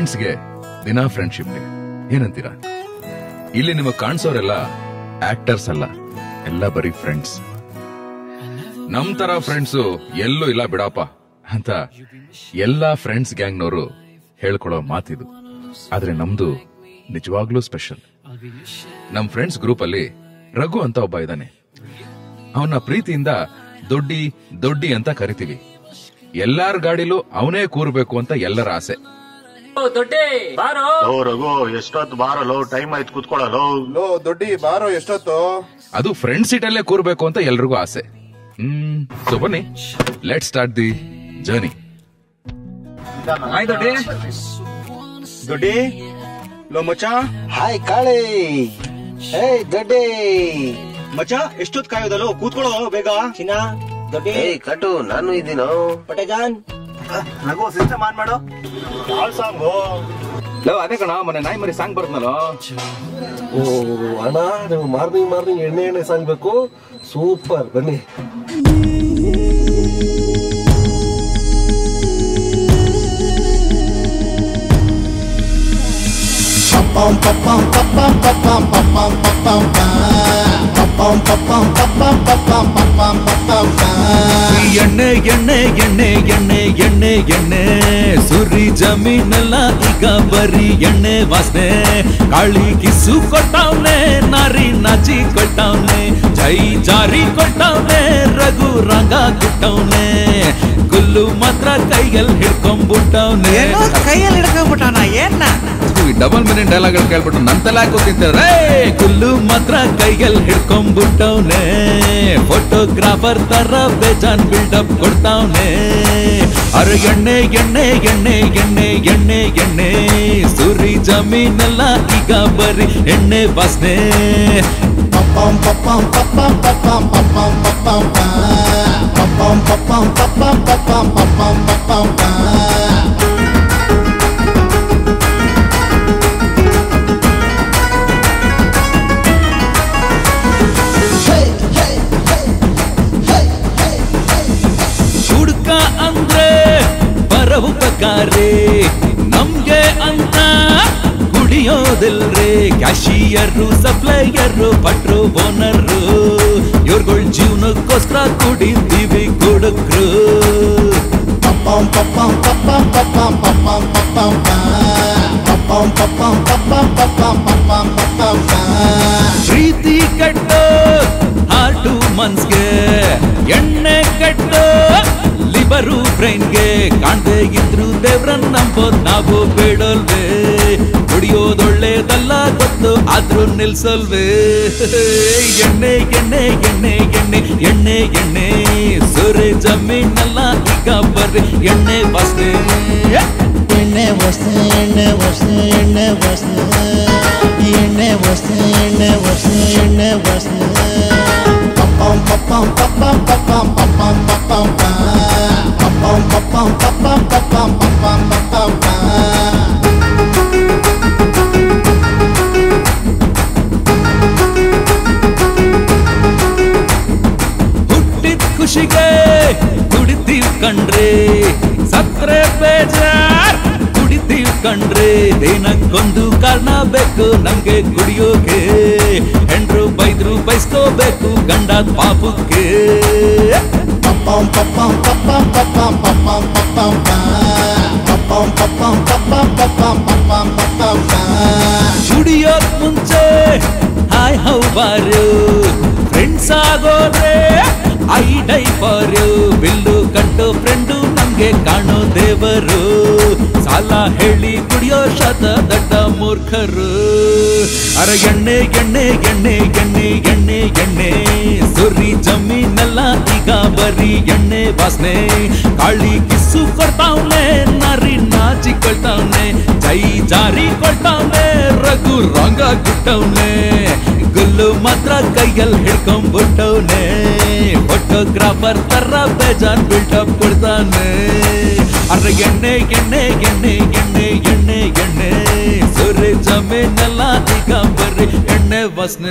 ಫ್ರೆಂಡ್ಸ್ಗೆ ದಿನಾ friendship day ಏನಂತೀರಾ ಇಲ್ಲಿ ನಿಮಗ್ ಕಾಣಿಸೋರೆಲ್ಲ ಆಕ್ಟರ್ಸ್ ಅಲ್ಲ ಎಲ್ಲ ಬರೀ ಫ್ರೆಂಡ್ಸ್ ನಮ್ ತರ ಫ್ರೆಂಡ್ಸು ಎಲ್ಲೂ ಇಲ್ಲ ಬಿಡಪ್ಪ ಅಂತ ಎಲ್ಲಾ ಫ್ರೆಂಡ್ಸ್ ಗ್ಯಾಂಗ್ನವರು ಹೇಳ್ಕೊಳೋ ಮಾತಿದು ಆದ್ರೆ ನಮ್ದು ನಿಜವಾಗ್ಲೂ ಸ್ಪೆಷಲ್ ನಮ್ ಫ್ರೆಂಡ್ಸ್ ಗ್ರೂಪ್ ಅಲ್ಲಿ ರಘು ಅಂತ ಒಬ್ಬ ಇದ್ದಾನೆ ಅವನ ಪ್ರೀತಿಯಿಂದ ದೊಡ್ಡಿ ದೊಡ್ಡಿ ಅಂತ ಕರಿತೀವಿ ಎಲ್ಲಾರ ಗಾಡಿಲೂ ಅವನೇ ಕೂರ್ಬೇಕು ಅಂತ ಎಲ್ಲರ ಆಸೆ ದೊಡ್ಡೆ ಬಾರೋ ಲೋ ರಘು ಎಷ್ಟೊತ್ತು ಬಾರಲೋ ಟೈಮ್ ಆಯ್ತು ಕುತ್ಕೊಳ್ಳಲೋ ಲೋ ದೊಡ್ಡಿ ಬಾರೋ ಎಷ್ಟೊತ್ತು ಅದು ಫ್ರಂಟ್ ಸೀಟ್ ಅಲ್ಲೇ ಕೂರ್ಬೇಕು ಅಂತ ಎಲ್ರಿಗೂ ಆಸೆ ಹ್ಮ್ ಸೊ ಬನ್ನಿ let start the journey hi ದೊಡ್ಡಿ ದೊಡ್ಡಿ ಲೋ ಮಚ್ಚ ಹಾಯ್ ಕಾಳೆ ಹೇ ದೊಡ್ಡೆ ಮಚ್ಚ ಎಷ್ಟೊತ್ತು ಕಾಯೋದಲ್ಲೋ ಕೂತ್ಕೊಳ್ಳೋ ಬೇಗ ಚಿನ್ನ ದೊಡ್ಡೆ ಕಟು ನಾನು ಇದ್ದೀನೋ ಪಟೇಜಾನ್ ರಘು ಸಿಸ್ಟಮ್ ಆನ್ ಮಾಡು ಲೋ ಅದೇ ಕಣ ಮೊನ್ನೆ ನಾಯಿ ಮರಿ ಸಾಂಗ್ ಬರ್ದ್ನಲ್ಲ ಓ ಅಣ್ಣ ನೀವು ಮಾರ್ನಿಂಗ್ ಮಾರ್ನಿಂಗ್ ಎಣ್ಣೆ ಎಣ್ಣೆ ಸಾಂಗ್ಬೇಕು ಸೂಪರ್ ಬನ್ನಿ ಎಣ್ಣೆ ಎಣ್ಣೆ ಎಣ್ಣೆ ಎಣ್ಣೆ ಎಣ್ಣೆ ಎಣ್ಣೆ ಸುರಿ ಜಮೀನೆಲ್ಲ ಈಗ ಬರೀ ಎಣ್ಣೆ ವಾಸನೆ ಕಾಳಿ ಕಿಸು ಕೊಟ್ಟವ್ನೆ ನಾರಿ ನಾಚಿ ಕೊಟ್ಟವ್ನೆ ಜೈ ಜಾರಿ ಕೊಟ್ಟವ್ನೆ ರಘು ರಂಗ ಕೊಟ್ಟವ್ನೆ ಗುಲ್ಲು ಮಾತ್ರ ಕೈಯಲ್ಲಿ ಹಿಡ್ಕೊಂಡ್ಬಿಟ್ಟವ್ನೆ ಕೈಯಲ್ಲಿ ಹಿಡ್ಕೊಂಡ್ಬಿಟ್ಟವನ ಏನ್ನ ಡಬಲ್ ಮಿನಿಟ್ ಡೈಲಾಗ್ ಕೇಳ್ಬಿಟ್ಟು ನನ್ ತಲೆ ಹಾಕೋತಿಂತಾರೆ ಕುಲ್ಲು ಮಾತ್ರ ಕೈಯಲ್ಲಿ ಹಿಡ್ಕೊಂಡ್ಬಿಟ್ಟವ್ನೆ ಫೋಟೋಗ್ರಾಫರ್ ತರ ಬೇಜಾನ್ ಬಿಲ್ಡಪ್ ಕೊಡ್ತಾವ್ನೆ ಅರೆ ಎಣ್ಣೆ ಎಣ್ಣೆ ಎಣ್ಣೆ ಎಣ್ಣೆ ಎಣ್ಣೆ ಎಣ್ಣೆ ಸುರಿ ಜಮೀನೆಲ್ಲ ಈಗ ಬರೀ ಎಣ್ಣೆ ವಾಸನೆ ಹುಡುಕ ಅಂದ್ರೆ ಬರ ಉಪಕಾರಿ ನಮ್ಗೆ ಅಂತ ಕುಡಿಯೋದಿಲ್ರಿ ಕ್ಯಾಶಿಯರು ಸಪ್ಲೈಯರು ಪಟ್ರು ಓನರು ಇವ್ರುಗಳ ಜೀವನಕ್ಕೋಸ್ಕರ ಕುಡಿತೀವಿ ಕುಡುಕ್ರು ಪ್ರೀತಿ ಕಟ್ಟು ಹಾರ್ಟು ಮನ್ಸ್ಗೆ ಎಣ್ಣೆ ಕಟ್ಟು ಲಿಬರು ಬ್ರೈನ್ಗೆ ಕಾಣ್ದೆ ಇದ್ರು ದೇವ್ರನ್ ನಂಬೋದ್ ನಾವು ಬೇಡಲ್ವೇ ಕುಡಿಯೋದೊಳ್ಳೇದಲ್ಲ ಗೊತ್ತು ಆದ್ರೂ ನಿಲ್ಸಲ್ವೇ ಎಣ್ಣೆ ಎಣ್ಣೆ ಎಣ್ಣೆ ಎಣ್ಣೆ ಎಣ್ಣೆ ಎಣ್ಣೆ ಸುರೆ ಜಮೀನೆಲ್ಲ ಈಗ ಬರ್ರಿ ಎಣ್ಣೆ ವಾಸನೆ ಎಣ್ಣೆ ವಸ್ತು ಎಣ್ಣೆ ವಸ್ತು ಎಣ್ಣೆ ವಸ್ತು ಎಣ್ಣೆ ವಸ್ತು ಎಣ್ಣೆ ವಸ್ತು ಎಣ್ಣೆ ವಸ್ತು ಪಪ್ಪಂ ಪಪ್ಪಂ ಪಪ್ಪಂ ಪಪ್ಪಂ ಪಪ್ಪಂ ಪಪ್ಪಂ ಪಪ್ಪಂ ಪಪ್ಪಂ ಪಪ್ಪಂ ಪಪ್ಪಂ ಪಪ್ಪಂ ಪಪ್ಪಂ ಹುಟ್ಟಿದ ಖುಷಿಗೆ ಕುಡಿತೀವ್ ಕಣ್ರಿ ಸತ್ರೆ ಬೇಜಾರ್ ಕುಡಿತೀವ್ ಕಣ್ರಿ ದಿನಕ್ಕೊಂದು ಕಾರಣ ಬೇಕು ನಮ್ಗೆ ಕುಡಿಯೋಕೆ ಹೆಂಡ್ರು ಬೈದ್ರು ಬೈಸ್ಕೋಬೇಕು ಗಂಡ ಪಾಪಕ್ಕೆ ಪಪ್ಪಂ ಪಪ್ಪಂ ಪಪ್ಪಂ ಪಪ್ಪಂ ಪಪ್ಪಂ ಪಪ್ಪಂ ಪಪ್ಪಂ ಪಪ್ಪಂ ಪಪ್ಪಂ ಪಪ್ಪಂ ಪಪ್ಪಂ ಪಪ್ಪಂ ಕುಡಿಯೋಕ್ ಮುಂಚೆ ಹಾಯ್ ಹೌ ಬಾರು ಫ್ರೆಂಡ್ಸ್ ಆಗೋದ್ರೆ ಐ ಡೈ ಫಾರ್ ಬಿಲ್ಲು ಕಟ್ಟೋ ಫ್ರೆಂಡು ನಮ್ಗೆ ಕಾಣೋ ದೇವರು ಸಾಲ ಹೇಳಿ ಕುಡಿಯೋ ಶತ ದಡ್ಡ ಮೂರ್ಖರು ಅರ ಎಣ್ಣೆ ಎಣ್ಣೆ ಎಣ್ಣೆ ಎಣ್ಣೆ ಎಣ್ಣೆ ಎಣ್ಣೆ ಸುರಿ ಜಮೀನೆಲ್ಲ ಈಗ ಬರೀ ಎಣ್ಣೆ ವಾಸನೆ ಕಾಳಿ ಕಿಸ್ಸು ಕೊಡ್ತಾವ್ನೆ ನರಿ ನಾಚಿ ಕೊಳ್ತಾವ್ನೆ ಜೈ ಜಾರಿ ಕೊಡ್ತಾವ್ನೆ ರಘು ರಂಗ ಗುಟ್ಟವ್ನೆ ಗುಲ್ಲು ಮಾತ್ರ ಕೈಯಲ್ಲಿ ಹಿಡ್ಕೊಂಡ್ಬಿಟ್ಟವ್ನೆ ಫೋಟೋಗ್ರಾಫರ್ ತರ ಬೇಜಾನ್ ಬಿಲ್ಡಪ್ ಕೊಡ್ತಾನೆ ಅರ ಎಣ್ಣೆ ಎಣ್ಣೆ ಎಣ್ಣೆ ಎಣ್ಣೆ ಎಣ್ಣೆ ಎಣ್ಣೆ ಸುರಿ ಜಮೀನೆಲ್ಲ ಈಗ ಬರ್ರಿ ಎಣ್ಣೆ ವಾಸನೆ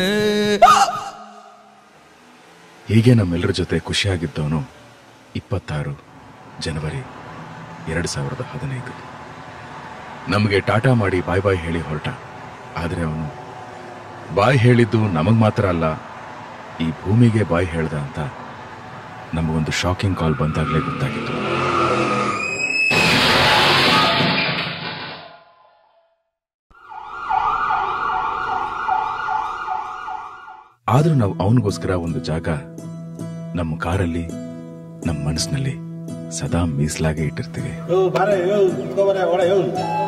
ಹೀಗೆ ನಮ್ಮೆಲ್ಲರ ಜೊತೆ ಖುಷಿಯಾಗಿದ್ದವನು ಇಪ್ಪತ್ತಾರು ಜನವರಿ ಎರಡು ಸಾವಿರದ ಹದಿನೈದು ನಮಗೆ ಟಾಟಾ ಮಾಡಿ ಬಾಯ್ ಬಾಯ್ ಹೇಳಿ ಹೊರಟ ಆದ್ರೆ ಅವನು ಬಾಯ್ ಹೇಳಿದ್ದು ನಮಗ್ ಮಾತ್ರ ಅಲ್ಲ ಈ ಭೂಮಿಗೆ ಬಾಯ್ ಹೇಳ್ದ ಅಂತ ನಮಗೊಂದು ಶಾಕಿಂಗ್ ಕಾಲ್ ಬಂದಾಗಲೇ ಗೊತ್ತಾಗಿತ್ತು ಆದ್ರೂ ನಾವು ಅವನಿಗೋಸ್ಕರ ಒಂದು ಜಾಗ ನಮ್ಮ ಕಾರಲ್ಲಿ ನಮ್ಮ ಮನಸ್ಸಿನಲ್ಲಿ ಸದಾ ಮೀಸಲಾಗೆ ಇಟ್ಟಿರ್ತೀವಿ ಯೋ ಬಾರೆ ಯೋ ಕುತ್ಕೋ ಬಾರೆ ಒಳ ಯೋ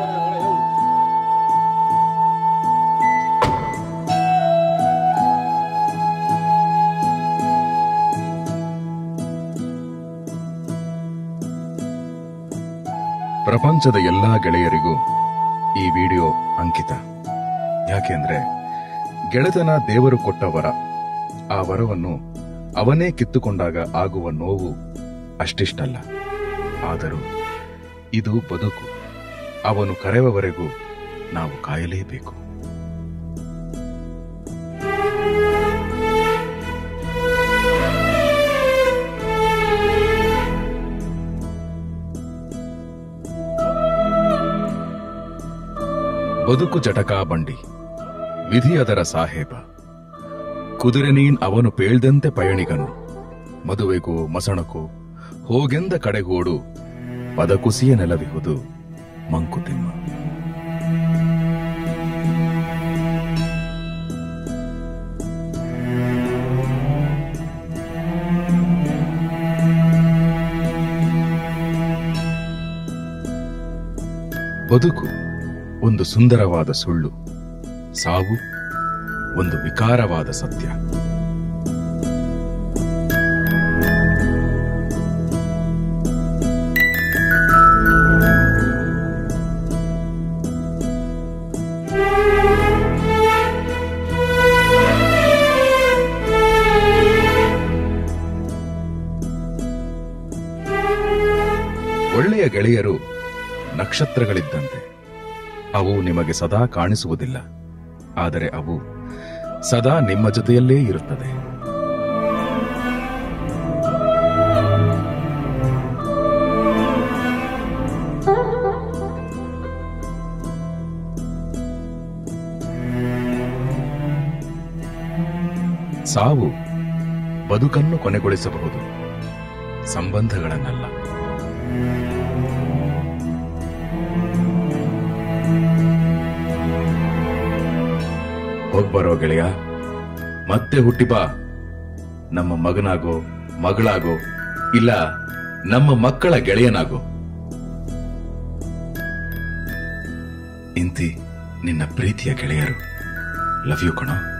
ಪ್ರಪಂಚದ ಎಲ್ಲಾ ಗೆಳೆಯರಿಗೂ ಈ ವಿಡಿಯೋ ಅಂಕಿತ ಯಾಕೆಂದ್ರೆ ಗೆಳೆತನ ದೇವರು ಕೊಟ್ಟ ವರ ಆ ವರವನ್ನು ಅವನೇ ಕಿತ್ತುಕೊಂಡಾಗ ಆಗುವ ನೋವು ಅಷ್ಟಿಷ್ಟಲ್ಲ ಆದರೂ ಇದು ಬದುಕು ಅವನು ಕರೆಯುವವರೆಗೂ ನಾವು ಕಾಯಲೇಬೇಕು ಬದುಕು ಜಟಕಾ ಬಂಡಿ ವಿಧಿ ಅದರ ಸಾಹೇಬ ಕುದುರೆ ನೀನ್ ಅವನು ಪೇಳ್ದಂತೆ ಪಯಣಿಗನು ಮದುವೆಗೂ ಮಸಣಕ್ಕೂ ಹೋಗೆಂದ ಕಡೆಗೋಡು ಪದಕುಸಿಯ ನೆಲವಿಹುದು ಮಂಕುತಿಮ್ಮ ಬದುಕು ಒಂದು ಸುಂದರವಾದ ಸುಳ್ಳು ಸಾವು ಒಂದು ವಿಕಾರವಾದ ಸತ್ಯ ಒಳ್ಳೆಯ ಗೆಳೆಯರು ನಕ್ಷತ್ರಗಳಿದ್ದಂತೆ ಅವು ನಿಮಗೆ ಸದಾ ಕಾಣಿಸುವುದಿಲ್ಲ ಆದರೆ ಅವು ಸದಾ ನಿಮ್ಮ ಜೊತೆಯಲ್ಲೇ ಇರುತ್ತದೆ ಸಾವು ಬದುಕನ್ನು ಕೊನೆಗೊಳಿಸಬಹುದು ಸಂಬಂಧಗಳನ್ನಲ್ಲ ಹೋಗ್ಬರೋ ಗೆಳೆಯ ಮತ್ತೆ ಹುಟ್ಟಿ ಬಾ ನಮ್ಮ ಮಗನಾಗೋ ಮಗಳಾಗೋ ಇಲ್ಲ ನಮ್ಮ ಮಕ್ಕಳ ಗೆಳೆಯನಾಗೋ ಇಂತಿ ನಿನ್ನ ಪ್ರೀತಿಯ ಗೆಳೆಯರು ಲವ್ ಯು ಕಣೋ